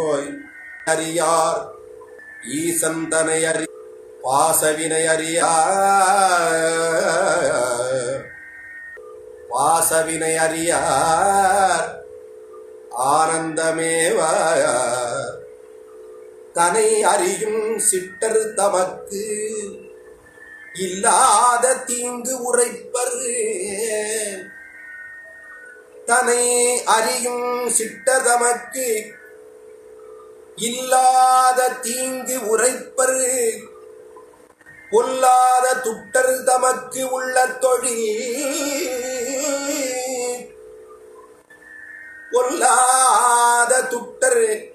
நோய் அறியார் ஈசன் தனை அறி பாசவினை அறியார் பாசவினை அறியார் ஆனந்தமேவார் தனை அறியும் சிட்டர் தமக்கு இல்லாத தீங்கு உரைப்பர் தனை அறியும் சிட்டர் தமக்கு இல்லாத தீங்கு உரைப்பர் பொல்லாத துட்டர் தமக்கு உள்ள தொழில் பொல்லாத துட்டர்